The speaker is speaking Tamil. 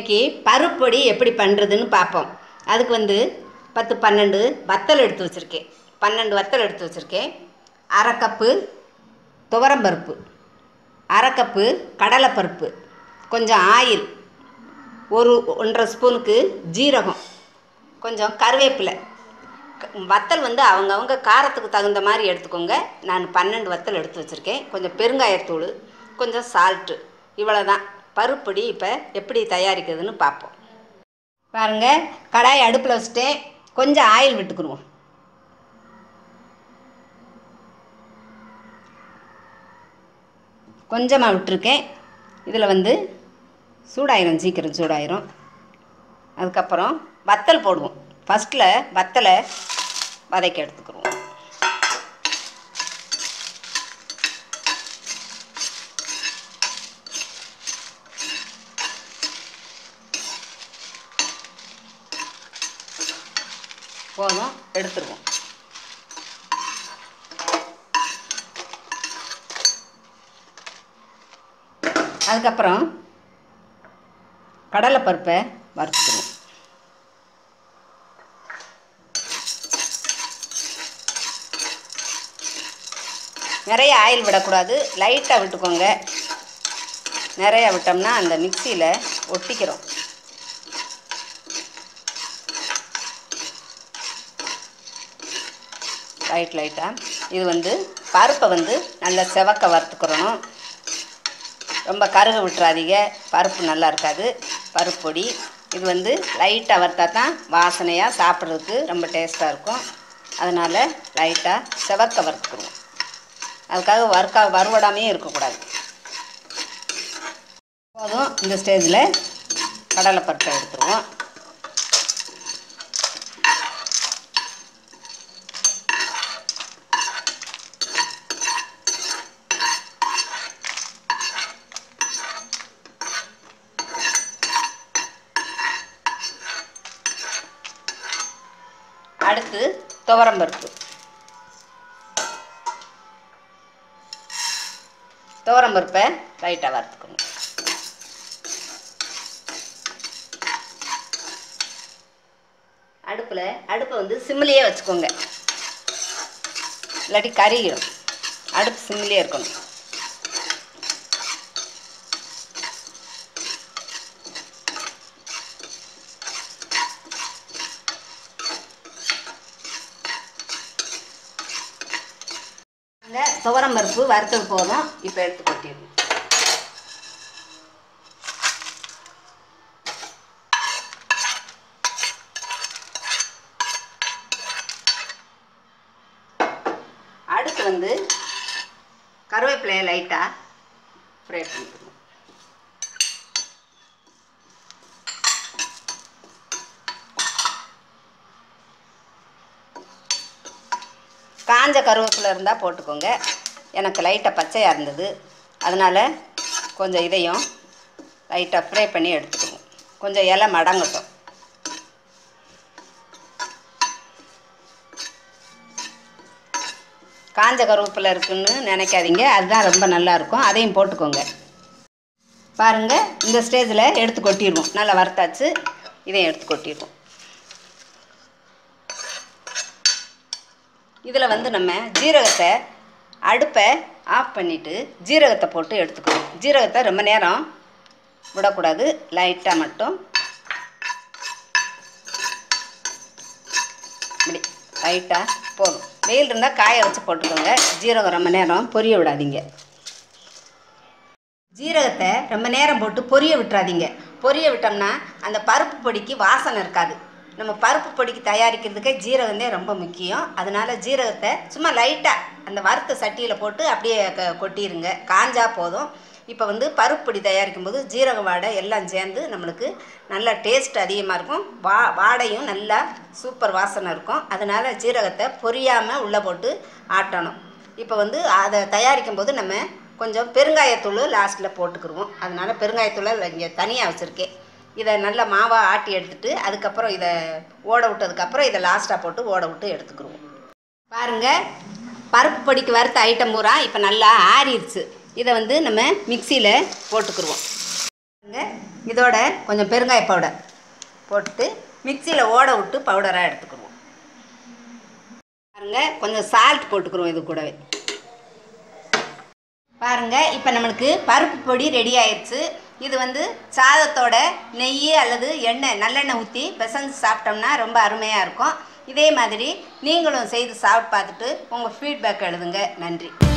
இன்னைக்கு பருப்பொடி எப்படி பண்ணுறதுன்னு பார்ப்போம் அதுக்கு வந்து பத்து பன்னெண்டு வத்தல் எடுத்து வச்சுருக்கேன் பன்னெண்டு வத்தல் எடுத்து வச்சுருக்கேன் அரை கப்பு துவரம்பருப்பு அரை கப்பு கடலைப்பருப்பு கொஞ்சம் ஆயில் ஒரு ஒன்றரை ஸ்பூனுக்கு ஜீரகம் கொஞ்சம் கருவேப்பிலை க- வத்தல் வந்து அவங்கவங்க காரத்துக்கு தகுந்த மாதிரி எடுத்துக்கோங்க நான் பன்னெண்டு வத்தல் எடுத்து வச்சுருக்கேன் கொஞ்சம் பெருங்காயத்தூள் கொஞ்சம் சால்ட்டு இவ்வளோ தான் பருப்பொடி இப்போ எப்படி தயாரிக்கிறதுன்னு பார்ப்போம் பாருங்கள் கடாய் அடுப்பில் வச்சுட்டேன் கொஞ்சம் ஆயில் விட்டுக்குருவோம் கொஞ்சமாக விட்டுருக்கேன் இதில் வந்து சூடாயிரும் சீக்கிரம் சூடாயிரும் அதுக்கப்புறம் வத்தல் போடுவோம் ஃபஸ்ட்டில் வத்தலை வதக்கி எடுத்துக்கிடுவோம் போதும் எடுத்துருவோம் அதுக்கப்புறம் கடலைப்பருப்பை வறுத்துக்கணும் நிறைய ஆயில் விடக்கூடாது லைட்டாக விட்டுக்கோங்க நிறையா விட்டோம்னா அந்த மிக்சியில் ஒட்டிக்கிறோம் லைட் லைட்டாக இது வந்து பருப்பை வந்து நல்லா செவக்க வறுத்துக்கிறணும் ரொம்ப கருக விட்டுறாதீங்க பருப்பு நல்லா இருக்காது பருப்பொடி இது வந்து லைட்டாக வறுத்தா தான் வாசனையாக சாப்பிட்றதுக்கு ரொம்ப டேஸ்ட்டாக இருக்கும் அதனால் லைட்டாக செவக்க வறுத்துக்குருவோம் அதுக்காக வறுக்கா வறுவடாமையும் இருக்கக்கூடாது போதும் இந்த ஸ்டேஜில் கடலைப்பருப்பை எடுத்துருவோம் அடுத்து துவரம்பருப்பு துவரம்பருப்பை லைட்டாக வறுத்துக்கணும் அடுப்பில் அடுப்பை வந்து சிம்மிலேயே வச்சுக்கோங்க இல்லாட்டி கருகிடும் அடுப்பு சிம்மிலே இருக்கணும் இந்த துவரம் பருப்பு வறுத்தது போதும் இப்போ எடுத்து கொட்டிடணும் அடுத்து வந்து கருவேப்பிலையை லைட்டாக ஃப்ரை பண்ணிக்கணும் காஞ்ச கருவேப்பிலை இருந்தால் போட்டுக்கோங்க எனக்கு லைட்டாக பச்சையாக இருந்தது அதனால் கொஞ்சம் இதையும் லைட்டாக ஃப்ரை பண்ணி எடுத்துக்கணும் கொஞ்சம் இலை மடங்கட்டும் காஞ்ச கருவேப்பிலை இருக்குன்னு நினைக்காதீங்க அதுதான் ரொம்ப நல்லா இருக்கும் அதையும் போட்டுக்கோங்க பாருங்கள் இந்த ஸ்டேஜில் எடுத்து கொட்டிடுவோம் நல்லா வறுத்தாச்சு இதையும் எடுத்து கொட்டிடுவோம் இதில் வந்து நம்ம ஜீரகத்தை அடுப்பை ஆஃப் பண்ணிவிட்டு ஜீரகத்தை போட்டு எடுத்துக்கணும் ஜீரகத்தை ரொம்ப நேரம் விடக்கூடாது லைட்டாக மட்டும் இப்படி லைட்டாக போதும் வெயில் இருந்தால் காய வச்சு போட்டுக்கோங்க ஜீரகம் ரொம்ப நேரம் பொரிய விடாதீங்க ஜீரகத்தை ரொம்ப நேரம் போட்டு பொரிய விட்டுறாதீங்க பொரிய விட்டோம்னா அந்த பருப்பு பொடிக்கு வாசனை இருக்காது நம்ம பருப்பு பொடிக்கு தயாரிக்கிறதுக்கே ஜீரகம் தான் ரொம்ப முக்கியம் அதனால ஜீரகத்தை சும்மா லைட்டாக அந்த வறுத்த சட்டியில் போட்டு அப்படியே க கொட்டிடுங்க காஞ்சா போதும் இப்போ வந்து பருப்பு பொடி தயாரிக்கும் போது ஜீரக வாடை எல்லாம் சேர்ந்து நம்மளுக்கு நல்ல டேஸ்ட் அதிகமாக இருக்கும் வா வாடையும் நல்லா சூப்பர் வாசனை இருக்கும் அதனால் ஜீரகத்தை பொரியாமல் உள்ளே போட்டு ஆட்டணும் இப்போ வந்து அதை தயாரிக்கும் போது நம்ம கொஞ்சம் பெருங்காயத்தூள் லாஸ்ட்டில் போட்டுக்கிருவோம் அதனால் பெருங்காயத்தூளை இங்கே தனியாக வச்சுருக்கேன் இதை நல்லா மாவாக ஆட்டி எடுத்துட்டு அதுக்கப்புறம் இதை ஓட விட்டதுக்கப்புறம் இதை லாஸ்ட்டாக போட்டு ஓட விட்டு எடுத்துக்கிருவோம் பாருங்கள் பருப்பு பொடிக்கு வறுத்த ஐட்டம் பூரா இப்போ நல்லா ஆறிடுச்சு இதை வந்து நம்ம மிக்சியில் போட்டுக்கிருவோம் பாருங்க இதோட கொஞ்சம் பெருங்காய பவுடர் போட்டு மிக்சியில் ஓட விட்டு பவுடராக எடுத்துக்கிடுவோம் பாருங்க கொஞ்சம் சால்ட் போட்டுக்கிறோம் இது கூடவே பாருங்க இப்போ நம்மளுக்கு பருப்பு பொடி ரெடி ஆயிடுச்சு இது வந்து சாதத்தோட நெய் அல்லது எண்ணெய் நல்லெண்ணெய் ஊற்றி பிசைஞ்சு சாப்பிட்டோம்னா ரொம்ப அருமையாக இருக்கும் இதே மாதிரி நீங்களும் செய்து சாப்பிட்டு பார்த்துட்டு உங்கள் ஃபீட்பேக் எழுதுங்க நன்றி